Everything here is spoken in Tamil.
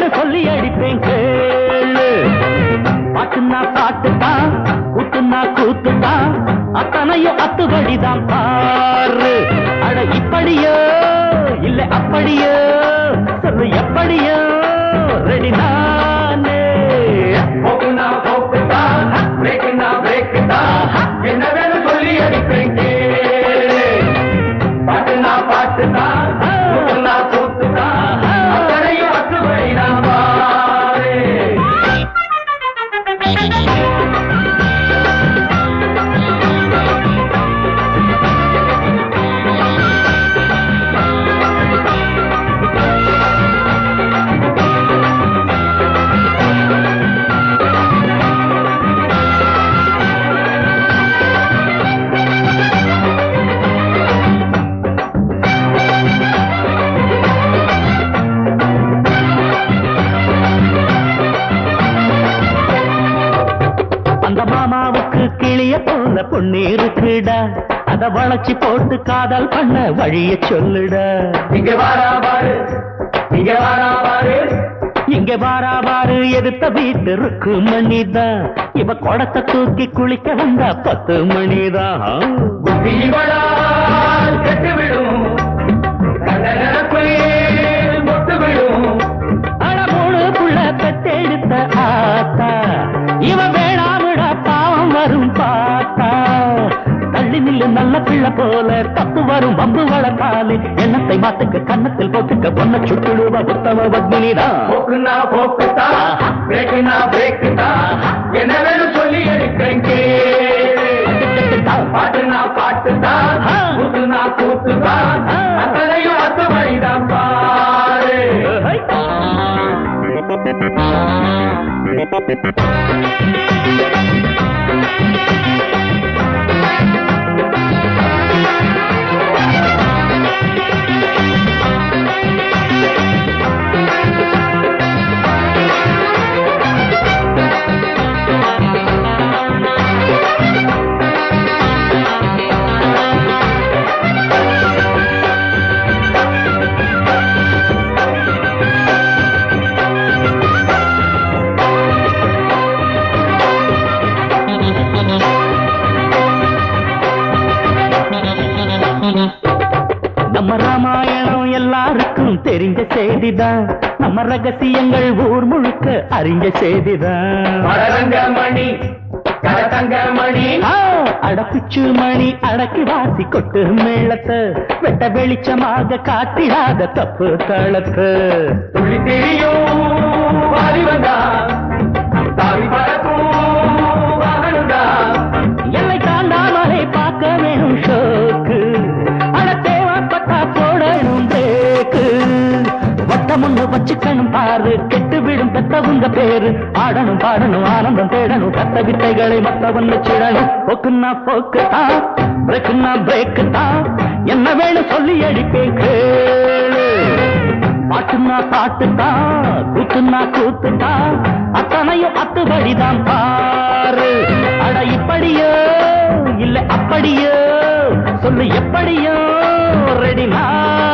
வேணும் சொல்லி அடிப்பேன் கேளு பாட்டுன்னா பாட்டுதான் கூத்துன்னா கூத்துதான் அத்தனையும் அத்துபடிதான் பாரு அட இப்படியோ இல்ல அப்படியோ சொல்லு எப்படியோ ரெடி நானே போக்குனா போக்குதான் பிரேக்குனா பிரேக்குதான் என்ன வேணும் சொல்லி அடிப்பேன் கேளு. பாட்டுனா பாட்டுதான் கூத்துனா கூத்துதான் அத்தனையும் அத்துபடி நான் பாரு அந்த மாமாவுக்கு கிளிய போல பொண்ணு இருக்குடா அத வளைச்சி போட்டு காதல் பண்ண வழிய சொல்லுடா இங்க வாரா பாரு இங்க வாரா பாரு இங்க வாரா வாரு எதிர்த்த வீட்டு இருக்கு மணிதான் இவ குடத்தை தூக்கி குளிக்க வந்தா பத்து மணிதான் புத்தி இவளால் கெட்டுவிடும் கண்ட நினப்பில் மொட்டு விடும் அட மூணு புள்ள பெத்தெடுத்த ஆத்தா இவ வேணாமிட பாவம் வரும் பார்த்தா தள்ளி நில்லு நல்ல பிள்ளை போல தப்பு வரும் வம்பு வளர்த்தாலே எண்ணத்தை மாத்துக்க கன்னத்தில் போட்டுக்க பொண்ண சுட்டுடுவ உத்தம பத்மினிதான் போக்குனா போக்குதான் பிரேக்குனா பிரேக்குதான் என்ன வேணும் சொல்லி எடுக்கிறேன் கேளு. பாட்டுனா பாட்டுதான் கூத்துனா கூத்துதான் அத்தனையும் அத்து வழிதான் பாரு நம்ம ராமாயணம் எல்லாருக்கும் தெரிஞ்ச செய்திதான் நம்ம ரகசியங்கள் ஊர் முழுக்க அறிஞ்ச செய்திதான் மடரங்க மணி கரதங்க மணி ஆ, அடப்பிச்சு மணி அடக்கி வாசி கொட்டு மேளத்தை வெட்ட வெளிச்சமாக காட்டிடாத தப்பு தளத்து துள்ளி திரியும் வாலிபந்தா தாவி பறக்கும் வாகனந்தா எல்லை தாண்டாமலே பார்க்க வேணும் ஷோக்கு அட தேவைப்பட்டா போடணும் பிரேக்கு வட்டம் ஒண்ணு வச்சுக்கணும் பாரு கெட்டு விடும் பெத்தவங்க பேரு ஆடணும் பாடணும் ஆனந்தம் தேடணும் கத்த வித்தைகளை மத்தவன் வச்சிடணும் போக்குன்னா போக்கு தான் பிரேக்குன்னா பிரேக்கு தான் என்ன வேணும் சொல்லி அடிப்பேன் கேளு பாட்டுன்னா பாட்டு தான் கூத்துன்னா கூத்து தான் அத்தனையும் அத்து வழிதான் பாரு அட இப்படியோ இல்ல அப்படியோ சொல்லு எப்படியோ ரெடி நான்